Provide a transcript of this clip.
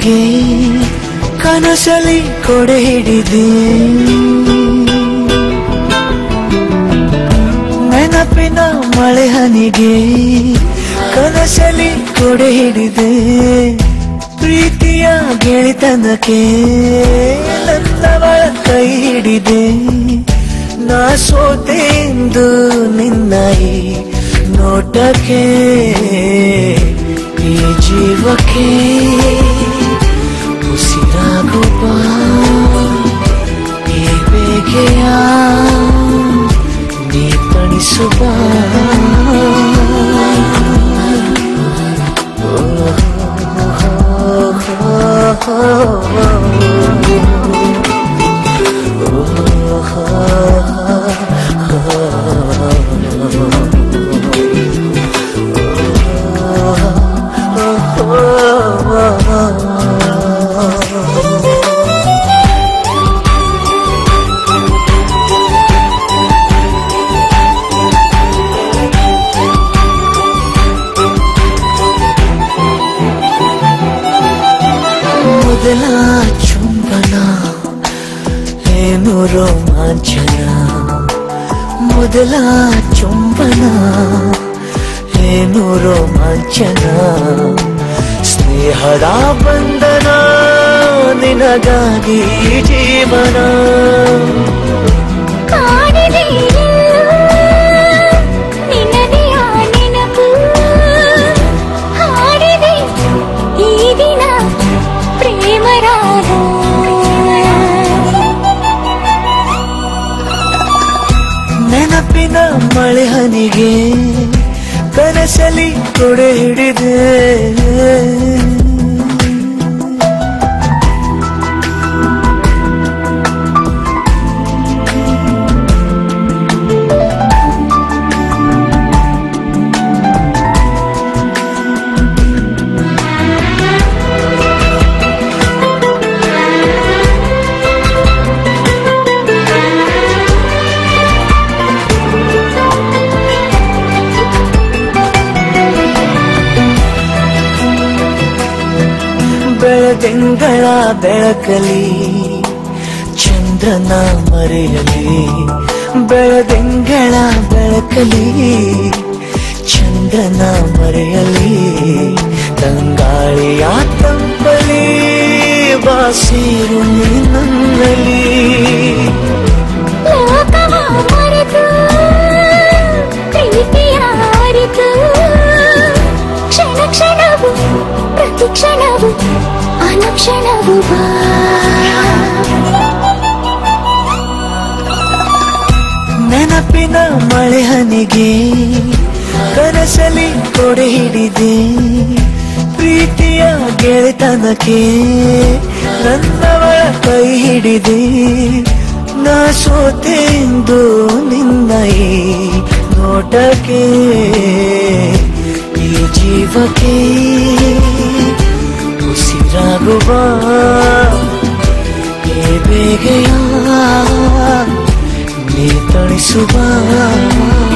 ಹನಿಗೆ ಕನಸಲಿ ಕೊಡೆ ಹಿಡಿದೆ ನೆನಪಿನ ಮಳೆ ಹನಿಗೆ ಕನಸಲಿ ಕೊಡೆ ಹಿಡಿದೆ ಪ್ರೀತಿಯ ಗೆಳೆತನಕ್ಕೆ ನನ್ನವಳ ಕೈ ಹಿಡಿದೆ ನಾ ಸೋತೆಂದು ನಿನ್ನ ಈ ನೋಟಕ್ಕೆ ಈ ಜೀವಕ್ಕೆ ಉಸಿರಾಗುವ ಈ ಬೇಗೆಯ ನೀ ತಣಿಸುವ ಮೊದಲ ಚುಂಬನ ಏನು ರೋಮಾಂಚನ ಮೊದಲ ಚುಂಬನ ಏನು ರೋಮಾಂಚನ ಸ್ನೇಹದ ಬಂಧನ ನಿನಗಾಗಿ ಜೀವನ ಕಾಡಿದೆ ನಿನ್ನದೇ ಆ ನೆನಪು ಹಾಡಿದೆ ಈ ದಿನ ಪ್ರೇಮ ರಾಗ ನೆನಪಿನ ಮಳೆ ಹನಿಗೆ ಕನಸಲಿ ಕೊಡೆ ಹಿಡಿದೆ ಬೆಳದಿಂಗಳ ಬೆಳಕಲಿ ಚಂದ್ರನ ಮರೆಯಲಿ ಬೆಳದಿಂಗಳ ಬೆಳಕಲಿ ಚಂದ್ರನ ಮರೆಯಲಿ ತಂಗಾಳಿಯ ತಂಪಲಿ ಬಾಸಿರು ನನ್ನಲ್ಲಿ ಲೋಕವ ಮರೆತು ಪ್ರೀತಿಯ ಅರಿತು ಕ್ಷಣ ಕ್ಷಣವು ಪ್ರತಿ ಕ್ಷಣವು ಅನುಕ್ಷಣವು ಬಾ ನೆನಪಿನ ಮಳೆ ಹನಿಗೆ ಕನಸಲಿ ಕೊಡೆ ಹಿಡಿದೆ ಪ್ರೀತಿಯ ಗೆಳೆತನಕ್ಕೆ ನನ್ನವಳ ಕೈ ಹಿಡಿದೆ ನಾ ಸೋತೆಂದು ನಿನ್ನ ಈ ನೋಟಕ್ಕೆ ಈ ಜೀವಕ್ಕೆ ಉಸಿರಾಗುವ ಈ ಬೇಗೆಯ ನೀ ತಣಿಸುವ